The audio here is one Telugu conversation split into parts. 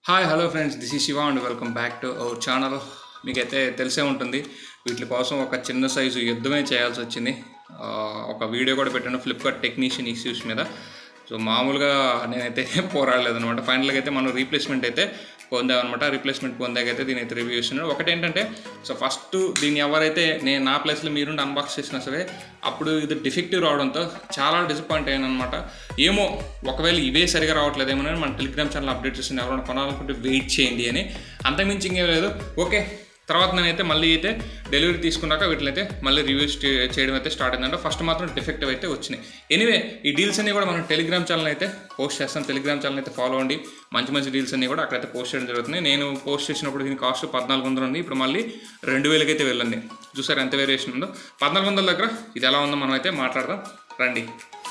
hi hello friends this is Shiva and welcome back to our channel మీకైతే తెలిసే ఉంటుంది వీటి కోసం ఒక చిన్న సైజు యుద్ధమే చేయాల్సి వచ్చింది ఆ, ఒక వీడియో కూడా పెట్టాను ఫ్లిప్కార్ట్ టెక్నీషియన్ ఇష్యూస్ మీద సో మామూలుగా నేనైతే పోరాడలేదనమాట ఫైనల్గా అయితే మనం రీప్లేస్మెంట్ అయితే పొందామన్నమాట రీప్లేస్మెంట్ పొందాకైతే దీని అయితే రివ్యూ చేస్తున్నాడు ఒకటి ఏంటంటే సో ఫస్ట్ దీన్ని ఎవరైతే నేను నా ప్లేస్లో మీరుండి అన్బాక్స్ చేసినా సరే అప్పుడు ఇది డిఫెక్టివ్ రావడంతో చాలా డిసప్పాయింట్ అయ్యాను అనమాట ఏమో ఒకవేళ ఇవే సరిగా రావట్లేదేమో అని మన టెలిగ్రామ్ ఛానల్ అప్డేట్ చేసిన ఎవరైనా కొనాలనుకుంటే వెయిట్ చేయండి అని అంతకుమించి ఇంకేం లేదు ఓకే తర్వాత నేనైతే మళ్ళీ అయితే డెలివరీ తీసుకున్నాక వీటిని అయితే మళ్ళీ రివ్యూస్ చేయడం అయితే స్టార్ట్ అయిందంటే ఫస్ట్ మాత్రం డిఫెక్టివ్ అయితే వచ్చినాయి ఎనీవే ఈ డీల్స్ అన్ని కూడా మనం టెలిగ్రామ్ ఛానల్ అయితే పోస్ట్ చేస్తాం టెలిగ్రామ్ ఛానల్ అయితే ఫాలో అవ్వండి మంచి మంచి డీల్స్ అన్ని కూడా అక్కడైతే పోస్ట్ చేయడం జరుగుతుంది నేను పోస్ట్ చేసినప్పుడు దీని కాస్ట్ పద్నాలుగు వందలు ఉంది ఇప్పుడు మళ్ళీ రెండు వేలకి అయితే వెళ్ళండి చూసారు ఎంత వేరియేషన్ ఉందో పద్నాలుగు వందల దగ్గర ఇది ఎలా ఉందో మనం అయితే మాట్లాడదాం రండి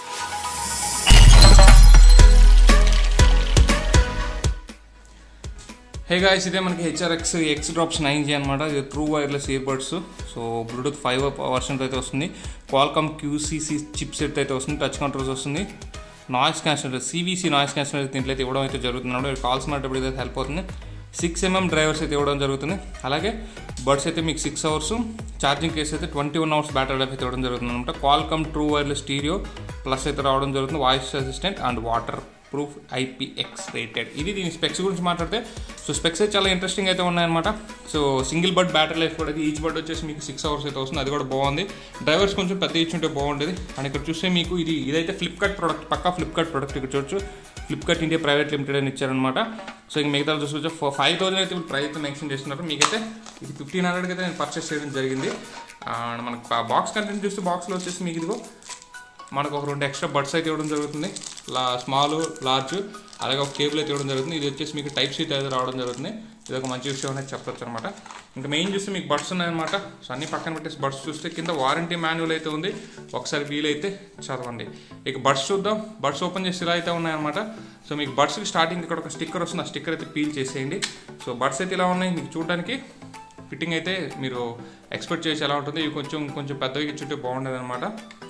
హే గాయస్ ఇదే మనకి HRX X drops nine G అనమాట ఇది true wireless earbuds so bluetooth five version అయితే వస్తుంది క్వాల్కమ్ క్యూసీసీ చిప్ సెట్ అయితే వస్తుంది టచ్ కంట్రోల్స్ వస్తుంది noise cancel CVC noise cancel అయితే దీంట్లో అయితే ఇవ్వడం అయితే జరుగుతుంది కాల్స్ మాట్లాడేటప్పుడు అయితే హెల్ప్ అవుతుంది సిక్స్ ఎంఎం డ్రైవర్స్ అయితే ఇవ్వడం జరుగుతుంది అలాగే బడ్స్ అయితే మీకు సిక్స్ అవర్స్ ఛార్జింగ్ కేస్ అయితే twenty one hours battery life అయితే ఇవ్వడం జరుగుతుంది అనమాట Qualcomm true wireless stereo plus అయితే రావడం జరుగుతుంది voice assistant and water proof IPX rated ఇది దీని స్పెక్స్ గురించి మాట్లాడితే సో స్పెక్స్ అయితే చాలా ఇంట్రెస్టింగ్ అయితే ఉన్నాయన్నమాట so single bud battery life కూడా ఈచ్ బడ్ వచ్చేసి మీకు సిక్స్ అవర్స్ అయితే వస్తుంది అది కూడా బాగుంది డ్రైవర్స్ కొంచెం పెద్ద ఇచ్చుంటే బాగుండేది అండ్ ఇక్కడ చూస్తే మీకు ఇది ఇదైతే ఫ్లిప్కార్ట్ ప్రోడక్ట్ పక్కా ఫ్లిప్కార్ట్ ప్రోడక్ట్ ఇక్కడ చూడొచ్చు ఫ్లిప్కార్ట్ ఇండియా ప్రైవేట్ లిమిటెడ్ అని ఇచ్చారనమాట సో ఇంక మిగతా చూసుకోవచ్చు ఫైవ్ థౌసండ్ అయితే ఇప్పుడు ప్రైస్ అయితే మెన్షన్ చేస్తున్నారు మీకైతే ఇది ఫిఫ్టీన్ హండ్రెడ్కి అయితే నేను పర్చేస్ చేయడం జరిగింది అండ్ మనకు బాక్స్ కంటెంట్ చూస్తే బాక్స్లో వచ్చేసి మీకు ఇదిగో మనకు ఒక రెండు ఎక్స్ట్రా బడ్స్ అయితే ఇవ్వడం జరుగుతుంది లా స్మాల్ లార్జ్ అలాగే ఒక కేబుల్ అయితే ఇవ్వడం జరుగుతుంది ఇది వచ్చేసి మీకు టైప్ సీట్ అయితే రావడం జరుగుతుంది ఇది ఒక మంచి విషయం అనేది చెప్పొచ్చు అనమాట ఇంకా మెయిన్ చూస్తే మీకు బడ్స్ ఉన్నాయన్నమాట సో అన్ని పక్కన పెట్టేసి బడ్స్ చూస్తే కింద వారంటీ మాన్యువల్ అయితే ఉంది ఒకసారి వీలైతే చదవండి ఇక బడ్స్ చూద్దాం బడ్స్ ఓపెన్ చేసి ఇలా అయితే ఉన్నాయన్నమాట సో మీకు బడ్స్కి స్టార్టింగ్ ఇక్కడ ఒక స్టిక్కర్ వస్తుంది ఆ స్టిక్కర్ అయితే పీల్ చేసేయండి సో బడ్స్ అయితే ఇలా ఉన్నాయి మీకు చూడడానికి ఫిట్టింగ్ అయితే మీరు ఎక్స్పెక్ట్ చేసి ఎలా ఉంటుంది ఇవి కొంచెం కొంచెం పెద్దవి ఇచ్చుంటే బాగుండేది అనమాట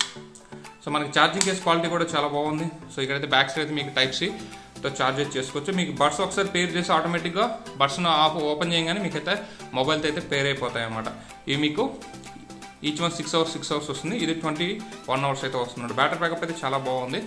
సో మనకి ఛార్జింగ్ కేస్ క్వాలిటీ కూడా చాలా బాగుంది సో ఇక్కడైతే బ్యాక్ సైడ్ అయితే మీకు టైప్ సితో ఛార్జ్ అయితే చేసుకోవచ్చు మీకు బడ్స్ ఒకసారి పేర్ చేసి ఆటోమేటిక్గా బడ్స్ను ఆఫ్ ఓపెన్ చేయగానే మీకు అయితే మొబైల్తో అయితే పేర్ అయిపోతాయి అనమాట ఇవి మీకు each one six hours six hours వస్తుంది ఇది ట్వంటీ వన్ అవర్స్ అయితే వస్తుంది బ్యాటరీ బ్యాకప్ అయితే చాలా బాగుంది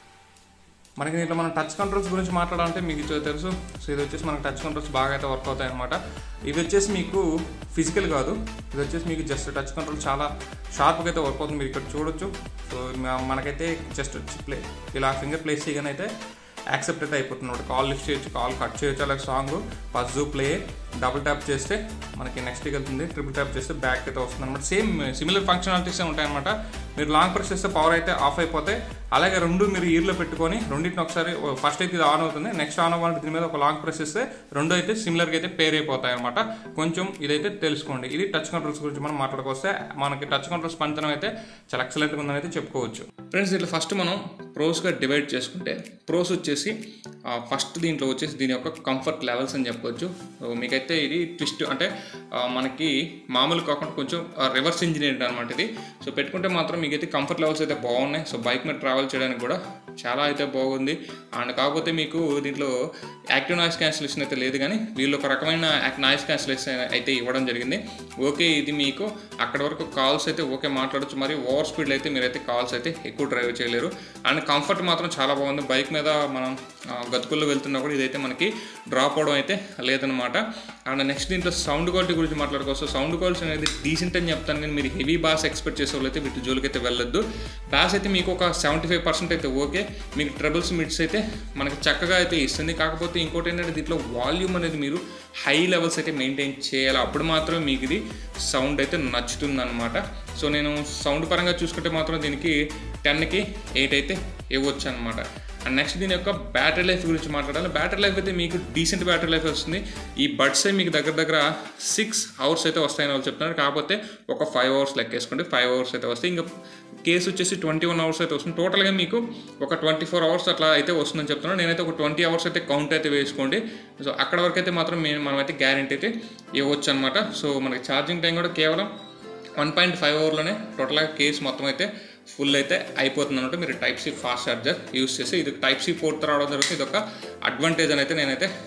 మనకి దీంట్లో మనం టచ్ కంట్రోల్స్ గురించి మాట్లాడాలంటే మీకు ఇది తెలుసు సో ఇది వచ్చేసి మనకి టచ్ కంట్రోల్స్ బాగా అయితే వర్క్ అవుతాయి అనమాట ఇది వచ్చేసి మీకు ఫిజికల్ కాదు ఇది వచ్చేసి మీకు జస్ట్ టచ్ కంట్రోల్ చాలా షార్ప్గా అయితే వర్క్ అవుతుంది మీరు ఇక్కడ చూడొచ్చు సో మ- మనకైతే జస్ట్ వచ్చి ప్లే ఇలా ఫింగర్ ప్లేస్ చేయగానే అయితే యాక్సెప్ట్ అయితే అయిపోతుంది అనమాట కాల్ లిఫ్ట్ చేయొచ్చు కాల్ కట్ చేయొచ్చు అలాగే song pause play double tap చేస్తే మనకి నెక్స్ట్కి వెళ్తుంది ట్రిపుల్ ట్యాప్ చేస్తే బ్యాక్ అయితే వస్తుంది అనమాట సేమ్ సిమిలర్ ఫంక్షనాలిటీస్ ఉంటాయి అనమాట మీరు లాంగ్ ప్రెస్ చేస్తే పవర్ అయితే ఆఫ్ అయిపోతాయి అలాగే రెండు మీరు ఇయర్లో పెట్టుకొని రెండింటిని ఒకసారి ఫస్ట్ అయితే ఇది ఆన్ అవుతుంది నెక్స్ట్ ఆన్ అవ్వాలంటే దీని మీద ఒక లాంగ్ ప్రెస్ చేస్తే రెండు అయితే సిమిలర్గా అయితే పేర్ అయిపోతాయి అనమాట కొంచెం ఇదైతే తెలుసుకోండి ఇది టచ్ కంట్రోల్స్ గురించి మనం మాట్లాడుకొస్తే మనకి టచ్ కంట్రోల్స్ పనితనం అయితే చాలా ఎక్సలెంట్గా ఉందని అయితే చెప్పుకోవచ్చు ఫ్రెండ్స్ ఇట్లా ఫస్ట్ మనం ప్రోస్గా డివైడ్ చేసుకుంటే ప్రోస్ వచ్చేసి ఫస్ట్ దీంట్లో వచ్చేసి దీని యొక్క కంఫర్ట్ లెవెల్స్ అని చెప్పొచ్చు సో మీకైతే ఇది ట్విస్ట్ అంటే ఆ, మనకి మామూలు కాకుండా కొంచెం రివర్స్ ఇంజనీర్డ్ అనమాట ఇది సో పెట్టుకుంటే మాత్రం మీకైతే కంఫర్ట్ లెవెల్స్ అయితే బాగున్నాయి సో బైక్ మీద ట్రావెల్ చేయడానికి కూడా చాలా అయితే బాగుంది అండ్ కాకపోతే మీకు దీంట్లో యాక్టివ్ నాయిస్ క్యాన్సిలేషన్ అయితే లేదు కానీ వీళ్ళు ఒక రకమైన నాయిస్ క్యాన్సిలేషన్ అయితే ఇవ్వడం జరిగింది ఓకే ఇది మీకు అక్కడ వరకు కాల్స్ అయితే ఓకే మాట్లాడచ్చు మరి ఓవర్ స్పీడ్లో అయితే మీరైతే కాల్స్ అయితే ఎక్కువ డ్రైవ్ చేయలేరు అండ్ కంఫర్ట్ మాత్రం చాలా బాగుంది బైక్ మీద మనం ఆ, గతుకుల్లో వెళ్తున్నా కూడా ఇదైతే మనకి డ్రాప్ అవడం అయితే లేదనమాట అండ్ నెక్స్ట్ దీంట్లో సౌండ్ క్వాలిటీ గురించి మాట్లాడుకోవచ్చు సౌండ్ క్వాలిటీ అనేది డీసెంట్ అని చెప్తాను కానీ మీరు హెవీ బాస్ ఎక్స్పెక్ట్ చేసే వాళ్ళైతే వీటి జోలికి అయితే వెళ్ళొద్దు బాస్ అయితే మీకు ఒక సెవెంటీ ఫైవ్ పర్సెంట్ అయితే ఓకే మీకు ట్రబుల్స్ మిడ్స్ అయితే మనకి చక్కగా అయితే ఇస్తుంది కాకపోతే ఇంకోటి ఏంటంటే దీంట్లో వాల్యూమ్ అనేది మీరు హై లెవెల్స్ అయితే మెయింటైన్ చేయాలి అప్పుడు మాత్రం మీకు ఇది సౌండ్ అయితే నచ్చుతుంది అనమాట సో నేను సౌండ్ పరంగా చూసుకుంటే మాత్రం దీనికి టెన్కి ఎయిట్ అయితే ఇవ్వచ్చు అనమాట అండ్ నెక్స్ట్ దీని యొక్క బ్యాటరీ లైఫ్ గురించి మాట్లాడాలి బ్యాటరీ లైఫ్ అయితే మీకు డీసెంట్ బ్యాటరీ లైఫ్ వస్తుంది ఈ బడ్స్ మీకు దగ్గర దగ్గర సిక్స్ అవర్స్ అయితే వస్తాయని వాళ్ళు చెప్తున్నారు కాకపోతే ఒక ఫైవ్ అవర్స్ లెక్కేసుకోండి ఫైవ్ అవర్స్ అయితే వస్తాయి ఇంకా కేసు వచ్చేసి ట్వంటీ వన్ అవర్స్ అయితే వస్తుంది టోటల్గా మీకు ఒక ట్వంటీ ఫోర్ అవర్స్ అట్లా అయితే వస్తుందని చెప్తున్నాను నేనైతే ఒక ట్వంటీ అవర్స్ అయితే కౌంట్ అయితే వేసుకోండి సో అక్కడ వరకు అయితే మాత్రం మేము మనమైతే గ్యారంటీ అయితే ఇవ్వచ్చు అనమాట సో మనకి ఛార్జింగ్ టైం కూడా కేవలం వన్ పాయింట్ ఫైవ్ అవర్లోనే టోటల్గా కేస్ మొత్తం అయితే ఫుల్ అయితే అయిపోతుంది అనమాట మీరు type C fast charger use చేసి ఇది టైప్ సి పోర్ట్ రావడం జరుగుతుంది ఇది ఒక అడ్వాంటేజ్ అని అయితే నేనైతే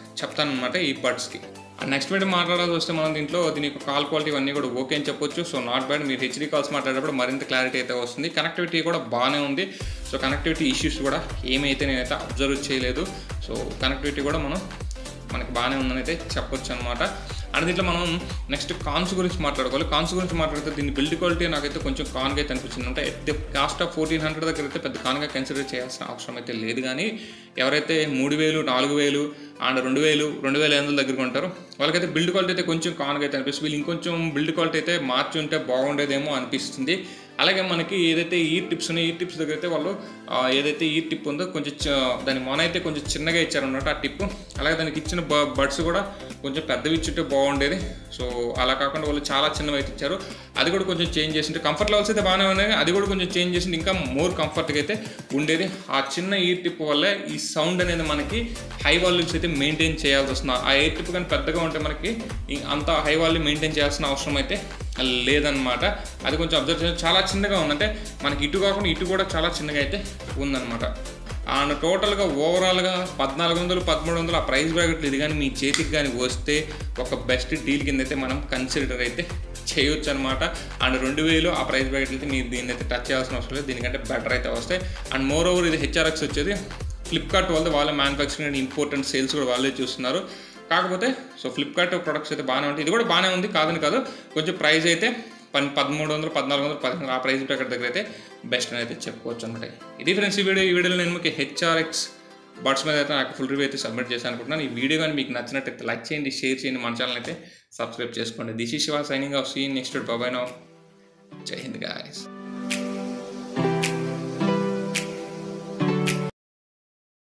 చెప్తాను అనమాట ఈ బడ్స్కి నెక్స్ట్ వీడియో మాట్లాడాల్సి వస్తే మనం దీంట్లో దీని యొక్క కాల్ క్వాలిటీ అన్నీ కూడా ఓకే అని చెప్పొచ్చు సో నాట్ బ్యాడ్ మీరు హెచ్డీ కాల్స్ మాట్లాడేటప్పుడు మరింత క్లారిటీ అయితే వస్తుంది కనెక్టివిటీ కూడా బాగానే ఉంది సో కనెక్టివిటీ ఇష్యూస్ కూడా ఏమైతే నేనైతే అబ్జర్వ్ చేయలేదు సో కనెక్టివిటీ కూడా మనం మనకి బాగానే ఉందని అయితే చెప్పొచ్చు అనమాట అండ్ దీంట్లో మనం నెక్స్ట్ కాన్స్ గురించి మాట్లాడుకోవాలి కాన్స్ గురించి మాట్లాడితే దీని బిల్డ్ క్వాలిటీ నాకైతే కొంచెం కాన్గా అయితే అనిపించింది అంటే at the cost of fourteen hundred దగ్గర అయితే పెద్ద కాన్గా కన్సిడర్ చేయాల్సిన అవసరం అయితే లేదు కానీ ఎవరైతే మూడు వేలు నాలుగు వేలు అండ్ రెండు వేలు రెండు వేల ఐదు వందల దగ్గర ఉంటారో వాళ్ళకైతే బిల్డ్ క్వాలిటీ అయితే కొంచెం కాన్గా అయితే అనిపిస్తుంది వీళ్ళు ఇంకొంచెం బిల్డ్ క్వాలిటీ అయితే మార్చి ఉంటే బాగుండేదేమో అనిపిస్తుంది అలాగే మనకి ఏదైతే ఈ టిప్స్ ఉన్నాయో ఈ టిప్స్ దగ్గర అయితే వాళ్ళు ఆ, ఏదైతే ఈ టిప్ ఉందో కొంచెం చ- దాని మొన అయితే కొంచెం చిన్నగా ఇచ్చారన్నమాట ఆ టిప్ అలాగే దానికి ఇచ్చిన బ బడ్స్ కూడా కొంచెం పెద్దవి ఇచ్చుంటే బాగుండేది సో అలా కాకుండా వాళ్ళు చాలా చిన్నవి అయితే ఇచ్చారు అది కూడా కొంచెం చేంజ్ చేసింటే కంఫర్ట్ లెవెల్స్ అయితే బాగానే ఉన్నాయి అది కూడా కొంచెం చేంజ్ చేసింది ఇంకా మోర్ కంఫర్ట్గా అయితే ఉండేది ఆ చిన్న ఈ టిప్ వల్లే ఈ సౌండ్ అనేది మనకి హై వాల్యూమ్స్ అయితే మెయింటైన్ చేయాల్సి వస్తుంది ఆ ఎయిర్ టిప్ కానీ పెద్దగా ఉంటే మనకి ఈ- అంత హై వాల్యూమ్ మెయింటైన్ చేయాల్సిన అవసరం అయితే లేదనమాట అది కొంచెం అబ్జర్వ్ చేసి చాలా చిన్నగా ఉందంటే మనకి ఇటు కాకుండా ఇటు కూడా చాలా చిన్నగా అయితే ఉందన్నమాట అండ్ టోటల్గా ఓవరాల్గా పద్నాలుగు వందలు పదమూడు వందలు ఆ ప్రైస్ బ్రాకెట్లు ఇది కానీ మీ చేతికి కానీ వస్తే ఒక బెస్ట్ డీల్ కింద అయితే మనం కన్సిడర్ అయితే చేయొచ్చు అనమాట అండ్ రెండు వేలు ఆ ప్రైస్ బ్రాకెట్ అయితే మీరు దీన్ని అయితే టచ్ చేయాల్సిన అవసరం లేదు దీనికంటే బెటర్ అయితే వస్తాయి అండ్ మోర్ ఓవర్ ఇది హెచ్ఆర్ఎక్స్ వచ్చేది ఫ్లిప్కార్ట్ వాళ్ళది వాళ్ళ మ్యానుఫ్యాక్చరింగ్ అండ్ ఇంపార్టెంట్ సేల్స్ కూడా వాళ్ళే చూస్తున్నారు కాకపోతే సో ఫ్లిప్కార్ట్ ప్రొడక్ట్స్ అయితే బాగానే ఉంటాయి ఇది కూడా బాగానే ఉంది కాదని కాదు కొంచెం ప్రైస్ అయితే పన్ పదమూడు వందలు పద్నాలుగు వందలు పదిహేను ఆ ప్రైస్ బ్రాకెట్ దగ్గర అయితే బెస్ట్ అని అయితే చెప్పుకోవచ్చు అనమాట ఇది ఫ్రెండ్స్ ఈ వీడియో ఈ వీడియోలో నేను మీకు హెచ్ఆర్ఎక్స్ బడ్స్ మీద అయితే నాకు ఫుల్ రివ్యూ అయితే సబ్మిట్ చేశాను అనుకుంటున్నాను ఈ వీడియో కానీ మీకు నచ్చినట్టయితే లైక్ చేయండి షేర్ చేయండి మన ఛానల్ అయితే సబ్స్క్రైబ్ చేసుకోండి this is Shiva signing off సీన్ నెక్స్ట్ బాబాయ్ నో జై హింద్ గాయస్